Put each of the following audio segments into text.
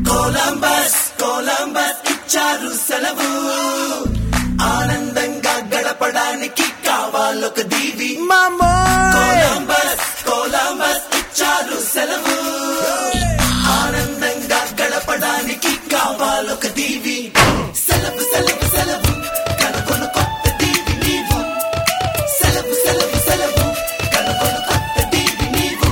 Columbus Columbus ఇచ్చారు సెలవు ఆనందంగా గడపడానికి కావాలొక దీవి కొలంబస్ కొలంబస్ ఇచ్చారు సెలవు ఆనందంగా గడపడానికి కావాలొక దీవి సెలవు సెలవు సెలవు కనుకొను కొత్త దీవి నీవు సెలవు సెలవు సెలవు కనుకొను కొత్త దీవి నీవు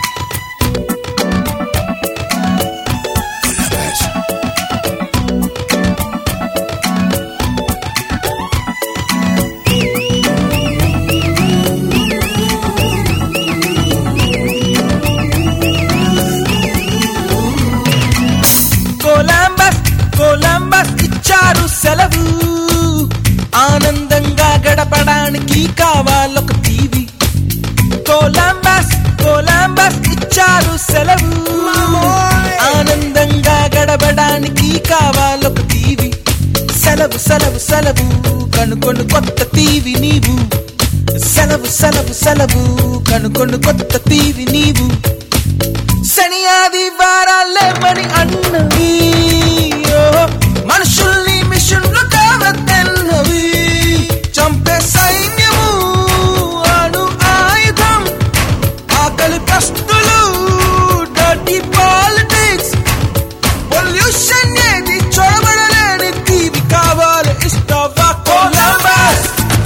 కొలంబస్ కొలంబస్ ఇచ్చారు సెలవు ఆనందంగా గడపడానికి కావాలొక టీవీ కొలంబస్ కొలంబస్ ఇచ్చారు సెలవు ఆనందంగా గడపడానికి కావాలొక టీవీ సెలవు సెలవు సెలవు కనుకొను కొత్త టీవీ నీవు సెలవు సెలవు సెలవు కనుకొను కొత్త టీవీ నీవు శని ఆదివారాలే మని అన్నవి ఓ, మనుషుల్ని మిషన్లు కావద్దన్నవి చంపే సైన్యము అణు ఆయుధం ఆకలి కస్తులు డర్టీ పాలిటిక్స్ పొల్యూషన్ ఏది చొరబడలేని తీవి కావాలి ఇస్తావా కొలంబస్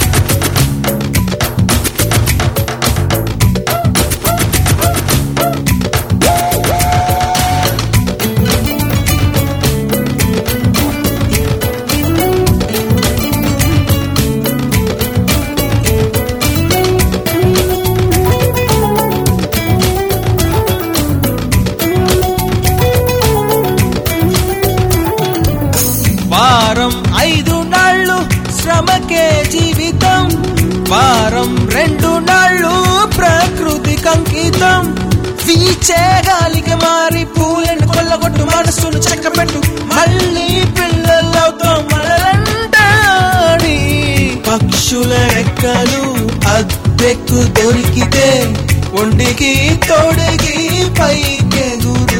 వారం ఐదు నాళ్ళు శ్రమకే జీవితం వారం రెండు నాళ్ళు ప్రకృతికి అంకితం వీచే గాలికి మారి పూలను కొల్లగొట్టు మనసును చెక్కపెట్టు మళ్ళీ పిల్లలవుతాం మనలంటాడి పక్షుల రెక్కలు అద్దెకు దొరికితే ఒంటికి తోడికి పైకెగురు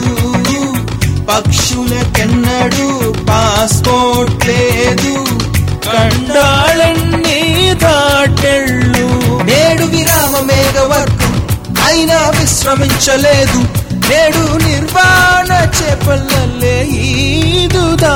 పక్షులకెన్నడు పాస్పోర్ట్ లేదు కండాళన్ని దాటెళ్ళు నేడు విరామ మేఘవర్గం అయినా విశ్రమించలేదు నేడు నిర్వాణ చేపల్లలే ఈదుదా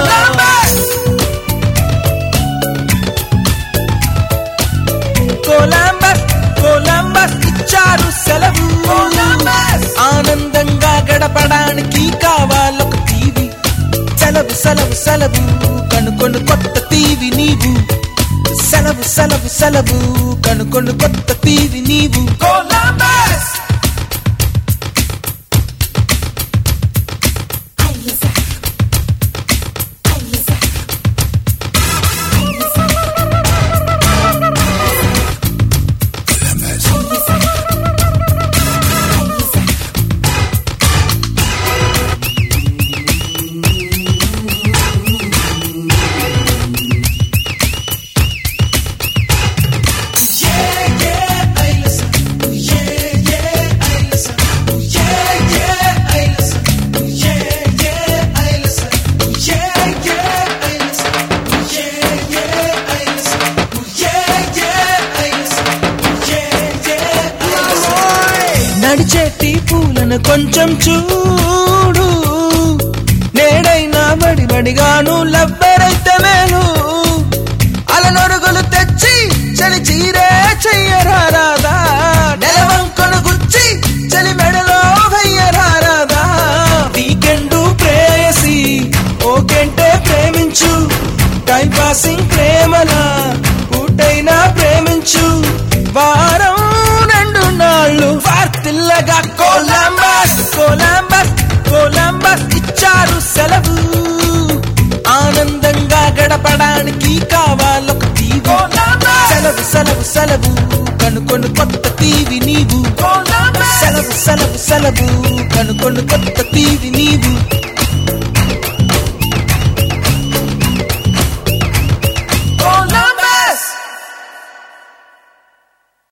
కొలంబస్ కొలంబస్ ఇచ్చారు సెలవు ఆనందంగా గడపడానికి కావాలొక టీవీ సెలవు సెలవు సెలవు కనుకొను కొత్త టీవీ నీవు సెలవు సెలవు సెలవు కనుకొను కొత్త టీవీ నీవు కొలంబస్ నడిచేటి పూలను కొంచెం చూడు నేడైనా బడి బడిగాను లబ్బెరైతే మేలు అలనొరుగులు తెచ్చి చలి చీరే చెయ్యరాదా నెలవంకొను గుచ్చి చలి మెడలో వెయ్యరాదా వీకెండ్ ప్రేయసి ఓకెంటే ప్రేమించు టైం పాసింగ్ ప్రేమల పూటైనా ప్రేమించు వారం రెండు నాళ్ళు వార్తిల్లగా కొలంబస్ కొలంబస్ కొలంబస్ ఇచ్చారు సెలవు ఆనందంగా గడపడానికి కావాలొక తీవి సెలవు సెలవు సెలవు కనుకొను కొత్త తీవి నీవు సెలవు సెలవు సెలవు కనుకొను కొత్త తీవి నీవు